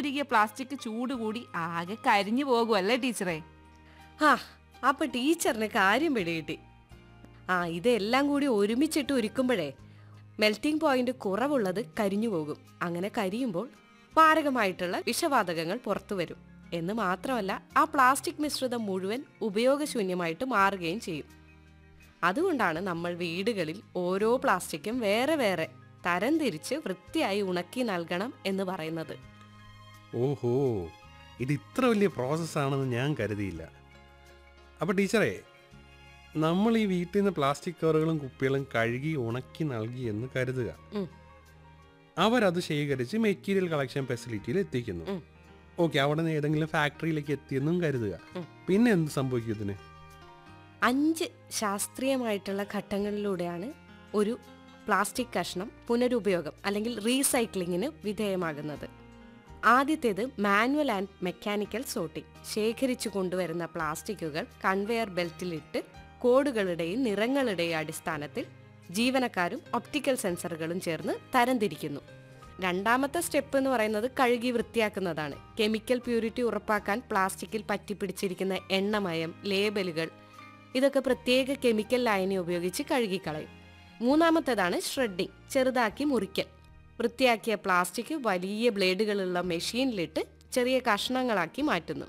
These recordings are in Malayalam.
അടിയിലിരിക്കുക പ്ലാസ്റ്റിക് ചൂട് കൂടി ആകെ കരിഞ്ഞു പോകുമല്ലേ ടീച്ചറെ ആ അപ്പൊ ടീച്ചറിന് കാര്യം പിടികിട്ടി ആ ഇതെല്ലാം കൂടി ഒരുമിച്ചിട്ട് ഉരുക്കുമ്പോഴേ മെൽറ്റിംഗ് പോയിന്റ് കുറവുള്ളത് കരിഞ്ഞു പോകും അങ്ങനെ കരിയുമ്പോൾ മാരകമായിട്ടുള്ള വിഷവാതകങ്ങൾ പുറത്തു വരും എന്ന് മാത്രമല്ല ആ പ്ലാസ്റ്റിക് മിശ്രിതം മുഴുവൻ ഉപയോഗശൂന്യമായിട്ട് മാറുകയും ചെയ്യും അതുകൊണ്ടാണ് നമ്മൾ വീടുകളിൽ ഓരോ പ്ലാസ്റ്റിക്കും വേറെ വേറെ തരംതിരിച്ച് വൃത്തിയായി ഉണക്കി നൽകണം എന്ന് പറയുന്നത് ഓഹോ ഇത് ഇത്ര വലിയ പ്രോസസ്സാണെന്ന് ഞാൻ കരുതിയില്ല അപ്പോൾ ടീച്ചറെ നമ്മൾ ഈ വീട്ടിൽ നിന്ന് പ്ലാസ്റ്റിക് കവറുകളും കുപ്പികളും കഴുകി ഉണക്കി നൽകി എന്ന് കരുതുക ഉം. അവരത് ശേഖരിച്ച് മെറ്റീരിയൽ കളക്ഷൻ ഫെസിലിറ്റിയിൽ എത്തിക്കുന്നു ഉം. ഓക്കെ അവിടെ നിന്ന് ഏതെങ്കിലും ഫാക്ടറിയിലേക്ക് എത്തിയെന്നും കരുതുക ഉം. പിന്നെ എന്ത് സംഭവിക്കും ഇതിന് അഞ്ച് ശാസ്ത്രീയമായിട്ടുള്ള ഘട്ടങ്ങളിലൂടെയാണ് ഒരു പ്ലാസ്റ്റിക് കഷ്ണം പുനരുപയോഗം അല്ലെങ്കിൽ റീസൈക്ലിങ്ങിന് വിധേയമാകുന്നത് ആദ്യത്തേത് മാനുവൽ ആൻഡ് മെക്കാനിക്കൽ സോർട്ടിംഗ് ശേഖരിച്ചു കൊണ്ടുവരുന്ന പ്ലാസ്റ്റിക്കുകൾ കൺവെയർ ബെൽറ്റിലിട്ട് കോഡുകളുടെയും നിറങ്ങളുടെയും അടിസ്ഥാനത്തിൽ ജീവനക്കാരും ഒപ്റ്റിക്കൽ സെൻസറുകളും ചേർന്ന് തരംതിരിക്കുന്നു രണ്ടാമത്തെ സ്റ്റെപ്പ് എന്ന് പറയുന്നത് കഴുകി വൃത്തിയാക്കുന്നതാണ് കെമിക്കൽ പ്യൂരിറ്റി ഉറപ്പാക്കാൻ പ്ലാസ്റ്റിക്കിൽ പറ്റിപ്പിടിച്ചിരിക്കുന്ന എണ്ണമയം ലേബലുകൾ ഇതൊക്കെ പ്രത്യേക കെമിക്കൽ ലായനി ഉപയോഗിച്ച് കഴുകിക്കളയും മൂന്നാമത്തേതാണ് ഷ്രെഡിംഗ് ചെറുതാക്കി മുറിക്കൽ വൃത്തിയാക്കിയ പ്ലാസ്റ്റിക് വലിയ ബ്ലേഡുകളുള്ള മെഷീനിലിട്ട് ചെറിയ കഷ്ണങ്ങളാക്കി മാറ്റുന്നു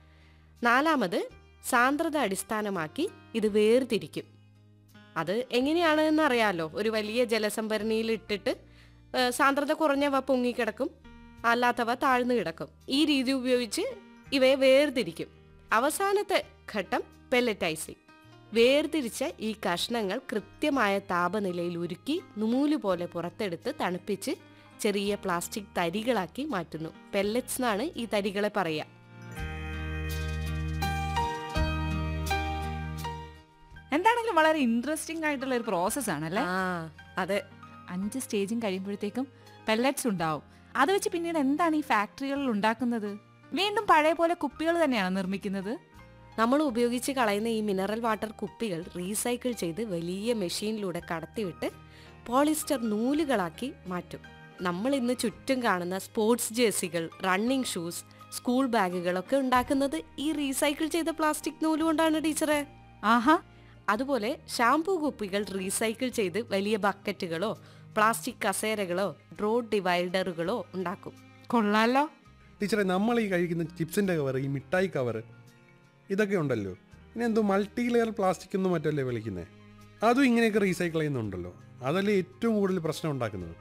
നാലാമത് സാന്ദ്രത അടിസ്ഥാനമാക്കി ഇത് വേർതിരിക്കും അത് എങ്ങനെയാണ് എന്നറിയാലോ ഒരു വലിയ ജലസംഭരണിയിൽ ഇട്ടിട്ട് ഏ, സാന്ദ്രത കുറഞ്ഞവ പൊങ്ങിക്കിടക്കും അല്ലാത്തവ താഴ്ന്നു കിടക്കും ഈ രീതി ഉപയോഗിച്ച് ഇവയെ വേർതിരിക്കും അവസാനത്തെ ഘട്ടം പെല്ലറ്റൈസിങ് വേർതിരിച്ച ഈ കഷ്ണങ്ങൾ കൃത്യമായ താപനിലയിൽ ഉരുക്കി നൂല് പോലെ പുറത്തെടുത്ത് തണുപ്പിച്ച് ചെറിയ പ്ലാസ്റ്റിക് തരികളാക്കി മാറ്റുന്നു പെല്ലറ്റ്സ് എന്നാണ് ഈ തരികളെ പറയുക എന്താണെങ്കിലും വളരെ ഇൻട്രസ്റ്റിംഗ് ആയിട്ടുള്ള ഒരു പ്രോസസ് ആണല്ലേ ആ അതെ അഞ്ച് സ്റ്റേജും കഴിയുമ്പോഴത്തേക്കും പെല്ലറ്റ്സ് ഉണ്ടാവും അത് വെച്ച് പിന്നീട് എന്താണ് ഈ ഫാക്ടറികളിൽ ഉണ്ടാക്കുന്നത് വീണ്ടും പഴയ പോലെ കുപ്പികൾ തന്നെയാണ് നിർമ്മിക്കുന്നത് നമ്മൾ ഉപയോഗിച്ച് കളയുന്ന ഈ മിനറൽ വാട്ടർ കുപ്പികൾ റീസൈക്കിൾ ചെയ്ത് വലിയ മെഷീനിലൂടെ കടത്തിവിട്ട് പോളിസ്റ്റർ നൂലുകളാക്കി മാറ്റും നമ്മൾ ഇന്ന് ചുറ്റും കാണുന്ന സ്പോർട്സ് ജേഴ്സികൾ റണ്ണിങ് ഷൂസ് സ്കൂൾ ബാഗുകളൊക്കെ ഉണ്ടാക്കുന്നത് ഈ റീസൈക്കിൾ ചെയ്ത പ്ലാസ്റ്റിക് നൂല് കൊണ്ടാണ് ടീച്ചറെ ആഹാ അതുപോലെ ഷാംപൂ കുപ്പികൾ റീസൈക്കിൾ ചെയ്ത് വലിയ ബക്കറ്റുകളോ പ്ലാസ്റ്റിക് കസേരകളോ റോഡ് ഡിവൈഡറുകളോ ഉണ്ടാക്കും കൊള്ളാലോ ടീച്ചറെ നമ്മൾ ഈ കഴിക്കുന്ന ചിപ്സിൻ്റെ കവർ ഈ മിഠായി കവർ ഇതൊക്കെ ഉണ്ടല്ലോ ഇനി എന്തോ മൾട്ടി ലെയർ പ്ലാസ്റ്റിക് എന്നും മറ്റല്ലേ വിളിക്കുന്നത് അതും ഇങ്ങനെയൊക്കെ റീസൈക്കിൾ ചെയ്യുന്നുണ്ടല്ലോ അതല്ലേ ഏറ്റവും കൂടുതൽ പ്രശ്നം ഉണ്ടാക്കുന്നത്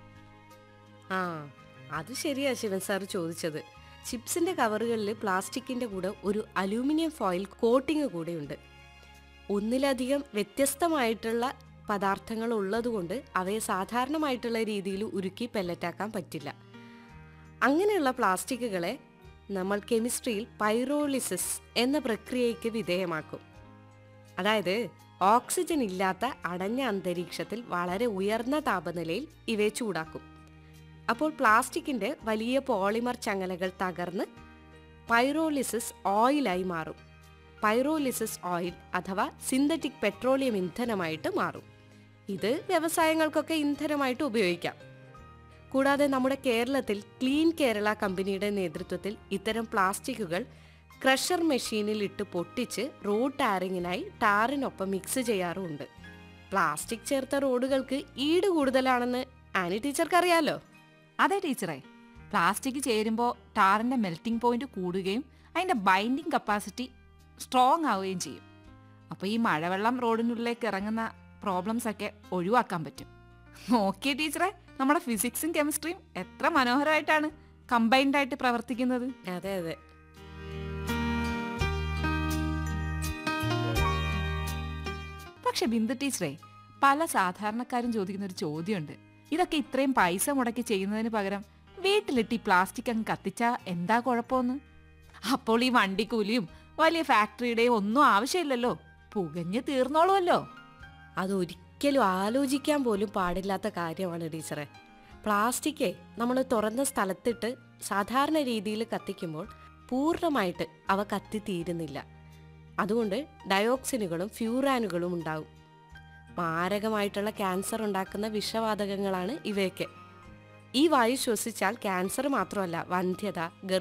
ആ അത് ശരിയാ ശിവൻ സാർ ചോദിച്ചത് ചിപ്സിന്റെ കവറുകളിൽ പ്ലാസ്റ്റിക്കിന്റെ കൂടെ ഒരു അലൂമിനിയം ഫോയിൽ കോട്ടിംഗ് കൂടെയുണ്ട് ഒന്നിലധികം വ്യത്യസ്തമായിട്ടുള്ള പദാർത്ഥങ്ങൾ ഉള്ളതുകൊണ്ട് അവയെ സാധാരണമായിട്ടുള്ള രീതിയിൽ ഉരുക്കി പെല്ലറ്റാക്കാൻ പറ്റില്ല അങ്ങനെയുള്ള പ്ലാസ്റ്റിക്കുകളെ നമ്മൾ കെമിസ്ട്രിയിൽ പൈറോളിസിസ് എന്ന പ്രക്രിയയ്ക്ക് വിധേയമാക്കും അതായത് ഓക്സിജൻ ഇല്ലാത്ത അടഞ്ഞ അന്തരീക്ഷത്തിൽ വളരെ ഉയർന്ന താപനിലയിൽ ഇവയെ ചൂടാക്കും അപ്പോൾ പ്ലാസ്റ്റിക്കിന്റെ വലിയ പോളിമർ ചങ്ങലകൾ തകർന്ന് പൈറോലിസിസ് ഓയിലായി മാറും പൈറോലിസിസ് ഓയിൽ അഥവാ സിന്തറ്റിക് പെട്രോളിയം ഇന്ധനമായിട്ട് മാറും ഇത് വ്യവസായങ്ങൾക്കൊക്കെ ഇന്ധനമായിട്ട് ഉപയോഗിക്കാം കൂടാതെ നമ്മുടെ കേരളത്തിൽ ക്ലീൻ കേരള കമ്പനിയുടെ നേതൃത്വത്തിൽ ഇത്തരം പ്ലാസ്റ്റിക്കുകൾ ക്രഷർ മെഷീനിൽ ഇട്ട് പൊട്ടിച്ച് റോഡ് ടാറിങ്ങിനായി ടാറിനൊപ്പം മിക്സ് ചെയ്യാറുമുണ്ട് പ്ലാസ്റ്റിക് ചേർത്ത റോഡുകൾക്ക് ഈട് കൂടുതലാണെന്ന് ആനി ടീച്ചർക്ക് അറിയാലോ അതെ ടീച്ചറെ പ്ലാസ്റ്റിക് ചേരുമ്പോൾ ടാറിന്റെ മെൽറ്റിംഗ് പോയിന്റ് കൂടുകയും അതിന്റെ ബൈൻഡിങ് കപ്പാസിറ്റി സ്ട്രോങ് ആവുകയും ചെയ്യും അപ്പോൾ ഈ മഴവെള്ളം റോഡിനുള്ളിലേക്ക് ഇറങ്ങുന്ന പ്രോബ്ലംസ് ഒക്കെ ഒഴിവാക്കാൻ പറ്റും നോക്കിയേ ടീച്ചറെ നമ്മുടെ ഫിസിക്സും കെമിസ്ട്രിയും എത്ര മനോഹരമായിട്ടാണ് കമ്പൈൻഡ് ആയിട്ട് പ്രവർത്തിക്കുന്നത് അതെ അതെ പക്ഷെ ബിന്ദു ടീച്ചറെ പല സാധാരണക്കാരും ചോദിക്കുന്ന ഒരു ചോദ്യമുണ്ട് ഇതൊക്കെ ഇത്രയും പൈസ മുടക്കി ചെയ്യുന്നതിന് പകരം വീട്ടിലിട്ട് ഈ പ്ലാസ്റ്റിക് അങ്ങ് കത്തിച്ചാ എന്താ കുഴപ്പമെന്ന് അപ്പോൾ ഈ വണ്ടിക്കൂലിയും വലിയ ഫാക്ടറിയുടെയും ഒന്നും ആവശ്യമില്ലല്ലോ പുകഞ്ഞ് തീർന്നോളുമല്ലോ അതൊരിക്കലും ആലോചിക്കാൻ പോലും പാടില്ലാത്ത കാര്യമാണ് ടീച്ചറെ പ്ലാസ്റ്റിക്കേ നമ്മൾ തുറന്ന സ്ഥലത്തിട്ട് സാധാരണ രീതിയിൽ കത്തിക്കുമ്പോൾ പൂർണ്ണമായിട്ട് അവ കത്തിത്തീരുന്നില്ല അതുകൊണ്ട് ഡയോക്സിനുകളും ഫ്യൂറാനുകളും ഉണ്ടാവും മാരകമായിട്ടുള്ള ക്യാൻസർ ഉണ്ടാക്കുന്ന വിഷവാതകങ്ങളാണ് ഇവയൊക്കെ ഈ വായു ശ്വസിച്ചാൽ ക്യാൻസർ മാത്രമല്ല വന്ധ്യത